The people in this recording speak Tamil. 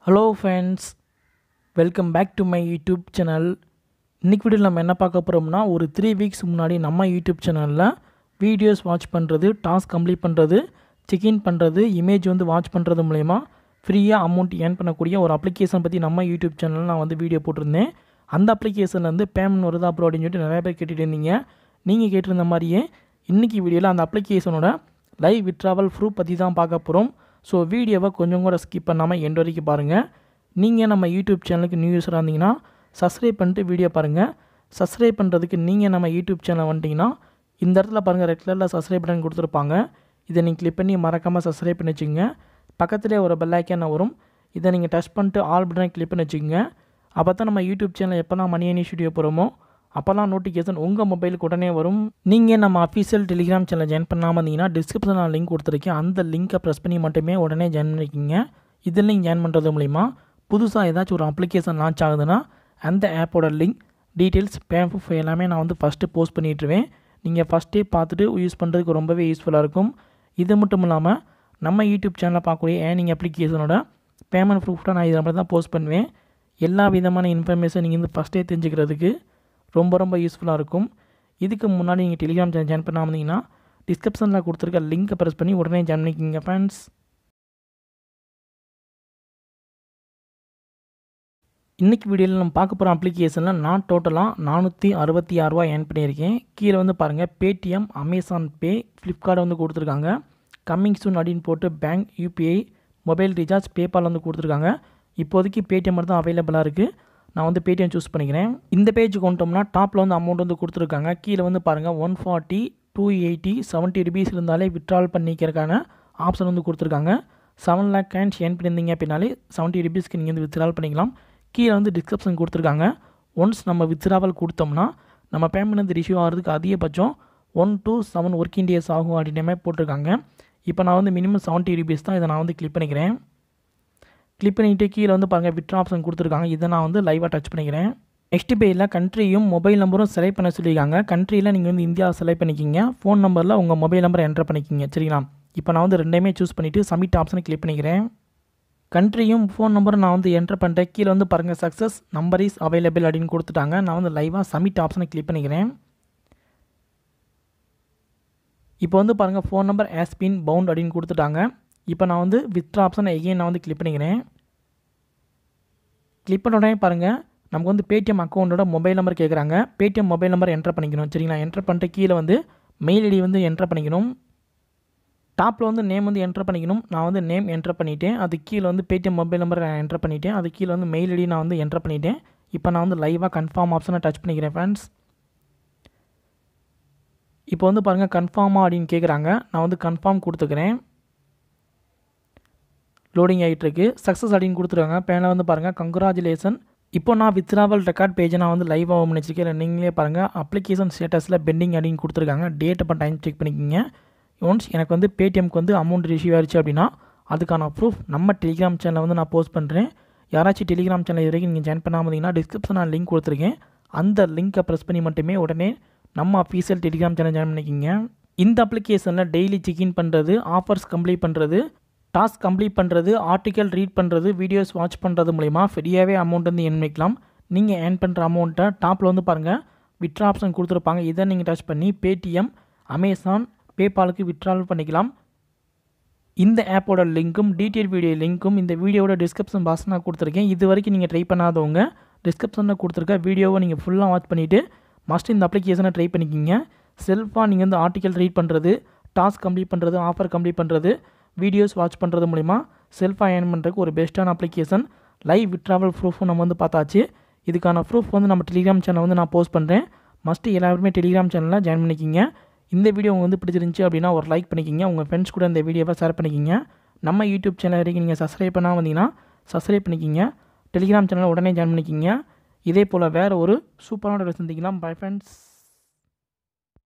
hello friends welcome back to my YouTube channel இன்றைக்கி வீடியோவில் நம்ம என்ன பார்க்க போகிறோம்னா ஒரு த்ரீ வீக்ஸ் முன்னாடி நம்ம யூடியூப் சேனலில் வீடியோஸ் வாட்ச் பண்ணுறது டாஸ்க் கம்ப்ளீட் பண்ணுறது செக்இன் பண்ணுறது இமேஜ் வந்து வாட்ச் பண்ணுறது மூலயமா ஃப்ரீயாக அமௌண்ட் ஏர்ன் பண்ணக்கூடிய ஒரு அப்ளிகேஷன் பற்றி நம்ம யூடியூப் சேனலில் நான் வந்து வீடியோ போட்டிருந்தேன் அந்த அப்ளிகேஷன்லேருந்து பேமெண்ட் வருதா அப்புறம் அப்படின்னு சொல்லிட்டு நிறைய பேர் கேட்டுட்டு இருந்தீங்க நீங்கள் கேட்டிருந்த மாதிரியே இன்றைக்கி வீடியோவில் அந்த அப்ளிகேஷனோட லைவ் விட்ராவல் ப்ரூஃப் பற்றி தான் பார்க்க போகிறோம் ஸோ வீடியோவை கொஞ்சம் கூட ஸ்கிப் பண்ணாமல் எண்ட் வரைக்கும் பாருங்கள் நீங்கள் நம்ம யூடியூப் சேனலுக்கு நியூ யூஸராக இருந்தீங்கன்னா சப்ஸ்கிரைப் பண்ணிட்டு வீடியோ பாருங்கள் சப்ஸ்கிரைப் பண்ணுறதுக்கு நீங்கள் நம்ம யூடியூப் சேனல் வந்துட்டிங்கன்னா இந்த இடத்துல பாருங்கள் ரெட் கலரில் சப்ஸ்கிரைப் பட்டன் கொடுத்துருப்பாங்க இதை நீங்கள் கிளிக் பண்ணி மறக்காமல் சப்ஸ்கிரைப் பண்ணி வச்சுக்கோங்க பக்கத்துலேயே ஒரு பெல் ஐக்கான வரும் இதை நீங்கள் டச் பண்ணிட்டு ஆல் பட்டனை கிளிக் பண்ணி வச்சுக்கோங்க அப்போ தான் நம்ம யூடியூப் சேனல் எப்போல்லாம் மணி அணி ஸ்டுடியோ போகிறோமோ அப்போல்லாம் நோட்டிஃபிகேஷன் உங்கள் மொபைலுக்கு உடனே வரும் நீங்கள் நம்ம அஃபீஷியல் டெலிகிராம் சேனல் ஜாயின் பண்ணாமல் இருந்தீங்கன்னா டிஸ்கிரிப்ஷனில் நான் லிங்க் கொடுத்துருக்கேன் அந்த லிங்க்கை ப்ரெஸ் பண்ணி மட்டுமே உடனே ஜாயின் பண்ணிக்கிங்க இதில் நீங்கள் ஜாயின் பண்ணுறது மூலிமா புதுசாக ஏதாச்சும் ஒரு அப்ளிகேஷன் லான்ச் ஆகுதுன்னா அந்த ஆப்போட லிங்க் டீட்டெயில்ஸ் பேம்ப் எல்லாமே நான் வந்து ஃபஸ்ட்டு போஸ்ட் பண்ணிட்டுருவேன் நீங்கள் ஃபஸ்ட்டே பார்த்துட்டு யூஸ் பண்ணுறதுக்கு ரொம்பவே யூஸ்ஃபுல்லாக இருக்கும் இது மட்டும் இல்லாமல் நம்ம யூடியூப் சேனலில் பார்க்கக்கூடிய ஏர்னிங் அப்ளிகேஷனோட பேமெண்ட் ப்ரூஃப்டாக நான் இதை மட்டும் தான் போஸ்ட் பண்ணுவேன் எல்லா விதமான இன்ஃபர்மேஷன் நீங்கள் வந்து ஃபஸ்ட்டே தெரிஞ்சுக்கிறதுக்கு ரொம்ப ரொம்ப யூஸ்ஃபுல்லாக இருக்கும் இதுக்கு முன்னாடி நீங்கள் டெலிகிராம் சேனல் ஜாயின் பண்ணாமல் இருந்தீங்கன்னா டிஸ்கிரிப்ஷனில் கொடுத்துருக்க லிங்க்கை ப்ரெஸ் பண்ணி உடனே ஜாயின் பண்ணிக்கிங்க ஃப்ரெண்ட்ஸ் இன்றைக்கி வீடியோவில் நம்ம பார்க்க போகிற அப்ளிகேஷனில் நான் டோட்டலாக நானூற்றி அறுபத்தி ஆறுரூவா ஏர்ன் பண்ணியிருக்கேன் கீழே வந்து பாருங்கள் பேடிஎம் அமேசான் பே ஃப்ளிப்கார்ட் வந்து கொடுத்துருக்காங்க கம்மிங் சூன் அப்படின்னு போட்டு bank UPI mobile recharge PayPal வந்து கொடுத்துருக்காங்க இப்போதைக்கு பேடிஎம் மட்டும் தான் அவைலபிளாக இருக்குது நான் வந்து பேடிஎம் சூஸ் பண்ணிக்கிறேன் இந்த பேஜுக்கு வந்துட்டோம்னா டாப்பில் வந்து அமௌண்ட் வந்து கொடுத்துருக்காங்க கீழே வந்து பாருங்கள் one forty two eighty seventy rupees இருந்தாலே விட்ரால் பண்ணிக்கிறதுக்கான ஆப்ஷன் வந்து கொடுத்துருக்காங்க செவன் லேக் கேன்ஸ் ஏர்ன் பண்ணியிருந்தீங்க அப்படின்னாலே செவன்ட்டி ருபீஸ்க்கு நீங்கள் வந்து வித்ட்ரால் பண்ணிக்கலாம் கீழே வந்து டிஸ்கிரிப்ஷன் கொடுத்துருக்காங்க ஒன்ஸ் நம்ம வித்ட்ராவல் கொடுத்தோம்னா நம்ம பேமெண்ட் வந்து ரிசீவ் ஆகிறதுக்கு அதிகபட்சம் one to seven working days ஆகும் அப்படின்னமே போட்டிருக்காங்க இப்போ நான் வந்து மினிமம் செவன்ட்டி ருபீஸ் தான் இதை நான் வந்து கிளிக் பண்ணிக்கிறேன் கிளிக் பண்ணிவிட்டு கீழே வந்து பாருங்கள் விட்ரா ஆப்ஷன் கொடுத்துருக்காங்க இதை நான் வந்து லைவாக டச் பண்ணிக்கிறேன் நெக்ஸ்ட் பேயில் கண்ட்ரியும் மொபைல் நம்பரும் செலக்ட் பண்ண சொல்லியிருக்காங்க கண்ட்ரியில் நீங்கள் வந்து இந்தியா செலக்ட் பண்ணிக்கிங்க ஃபோன் நம்பரில் உங்கள் மொபைல் நம்பரை என்டர் பண்ணிக்கிங்க சரிங்களா இப்போ நான் வந்து ரெண்டையுமே சூஸ் பண்ணிவிட்டு சப்மிட் ஆப்ஷனை கிளிக் பண்ணிக்கிறேன் கண்ட்ரியும் ஃபோன் நம்பரும் நான் வந்து என்டர் பண்ணிட்டேன் கீழே வந்து பாருங்கள் சக்ஸஸ் நம்பர் இஸ் அவைலபிள் அப்படின்னு கொடுத்துட்டாங்க நான் வந்து லைவாக சப்மிட் ஆப்ஷனை கிளிக் பண்ணிக்கிறேன் இப்போ வந்து பாருங்கள் phone number has been found அப்படின்னு கொடுத்துட்டாங்க இப்போ நான் வந்து வித்ரா ஆப்ஷனை எகெயின் நான் வந்து கிளிக் பண்ணிக்கிறேன் கிளிக் பண்ண உடனே பாருங்கள் நமக்கு வந்து பேடிஎம் அக்கௌண்ட்டோட மொபைல் நம்பர் கேட்குறாங்க பேடிஎம் மொபைல் நம்பர் என்டர் பண்ணிக்கணும் சரிங்களா என்டர் பண்ணிட்டு கீழே வந்து மெயில் ஐடி வந்து என்டர் பண்ணிக்கணும் டாப்பில் வந்து நேம் வந்து என்டர் பண்ணிக்கணும் நான் வந்து நேம் என்டர் பண்ணிவிட்டேன் அது கீழே வந்து பேடிஎம் மொபைல் நம்பர் நான் என்டர் பண்ணிவிட்டேன் அது கீழே வந்து மெயில் ஐடி நான் வந்து என்டர் பண்ணிவிட்டேன் இப்போ நான் வந்து லைவாக கன்ஃபார்ம் ஆப்ஷனை டச் பண்ணிக்கிறேன் ஃப்ரெண்ட்ஸ் இப்போ வந்து பாருங்கள் கன்ஃபார்மா அப்படின்னு கேட்குறாங்க நான் வந்து கன்ஃபார்ம் கொடுத்துக்கிறேன் லோடிங் ஆகிட்டுருக்கு சக்ஸஸ் அப்படின்னு கொடுத்துருக்காங்க பேனில் வந்து பாருங்கள் கங்க்ராச்சுலேஷன் இப்போ நான் வித்ராவல் ரெக்கார்ட் பேஜை நான் வந்து லைவ் ஆகும் வச்சுருக்கேன் நீங்களே பாருங்கள் அப்ளிகேஷன் ஸ்டேட்டஸில் பெண்டிங் அப்படின்னு கொடுத்துருக்காங்க டேட் அப்போ டைம் செக் பண்ணிக்கிங்க ஒன்ஸ் எனக்கு வந்து பேடிஎம்க்கு வந்து அமௌண்ட் ரிசீவ் ஆயிடுச்சு அப்படின்னா அதுக்கான ப்ரூஃப் நம்ம டெலிகிராம் சேனலில் வந்து நான் போஸ்ட் பண்ணுறேன் யாராச்சும் டெலிகிராம் சேனல் இது வரைக்கும் நீங்கள் ஜாயின் பண்ணாமல் இருந்தீங்கன்னா டிஸ்கிரிப்ஷன் நான் லிங்க் கொடுத்துருக்கேன் அந்த லிங்க்கை ப்ரெஸ் பண்ணி மட்டுமே உடனே நம்ம அஃபீஷியல் டெலிகிராம் சேனல் ஜாயின் பண்ணிக்கிங்க இந்த அப்ளிகேஷனில் டெய்லி செக்இன் பண்ணுறது ஆஃபர்ஸ் கம்ப்ளீட் பண்ணுறது டாஸ்க் கம்ப்ளீட் பண்ணுறது ஆர்டிக்கல் ரீட் பண்ணுறது வீடியோஸ் வாட்ச் பண்ணுறது மூலிமா ஃப்ரீயாகவே அமௌண்ட் வந்து என் வைக்கலாம் நீங்கள் ஏர்ன் பண்ணுற அமௌண்ட்டை டாப்பில் வந்து பாருங்கள் விட்ரா ஆப்ஷன் கொடுத்துருப்பாங்க இதை நீங்கள் டச் பண்ணி பேடிஎம் அமேசான் பேபாலுக்கு விட்ரால் பண்ணிக்கலாம் இந்த ஆப்போட லிங்க்கும் டீட்டெயில் வீடியோ லிங்க்கும் இந்த வீடியோவோட டிஸ்கிரிப்ஷன் பாக்ஸ் நான் கொடுத்துருக்கேன் இது வரைக்கும் நீங்கள் ட்ரை பண்ணாதவங்க டிஸ்கிரிப்ஷனில் கொடுத்துருக்க வீடியோவை நீங்கள் ஃபுல்லாக வாட்ச் பண்ணிவிட்டு மஸ்ட் இந்த அப்ளிகேஷனை ட்ரை பண்ணிக்கிங்க செல்ஃபாக நீங்கள் வந்து ஆர்டிக்கல் ரீட் பண்ணுறது டாஸ்க் கம்ப்ளீட் பண்ணுறது ஆஃபர் கம்ப்ளீட் பண்ணுறது வீடியோஸ் வாட்ச் பண்ணுறது மூலிமா செல்ஃபாக ஏர்ன் பண்ணுறதுக்கு ஒரு பெஸ்ட்டான அப்ளிகேஷன் லைவ் விட்ராவல் ப்ரூஃபும் நம்ம வந்து பார்த்தாச்சு இதுக்கான ப்ரூஃப் வந்து நம்ம டெலிகிராம் சேனல் வந்து நான் போஸ்ட் பண்ணுறேன் மஸ்ட்டு எல்லாருமே டெலிகிராம் சேனலில் ஜாயின் பண்ணிக்கிங்க இந்த வீடியோ உங்களுக்கு வந்து பிடிச்சிருந்துச்சி அப்படின்னா ஒரு லைக் பண்ணிக்கிங்க உங்கள் ஃப்ரெண்ட்ஸ் கூட இந்த வீடியோவை ஷேர் பண்ணிக்கிங்க நம்ம யூடியூப் சேனல் வரைக்கும் நீங்கள் சப்ஸ்கிரைப் பண்ணால் வந்தீங்கன்னா சப்ஸ்கிரைப் பண்ணிக்கிங்க டெலிகிராம் சேனலில் உடனே ஜாயின் பண்ணிக்கிங்க இதே போல் வேறு ஒரு சூப்பரான சந்திக்கலாம் பை ஃப்ரெண்ட்ஸ்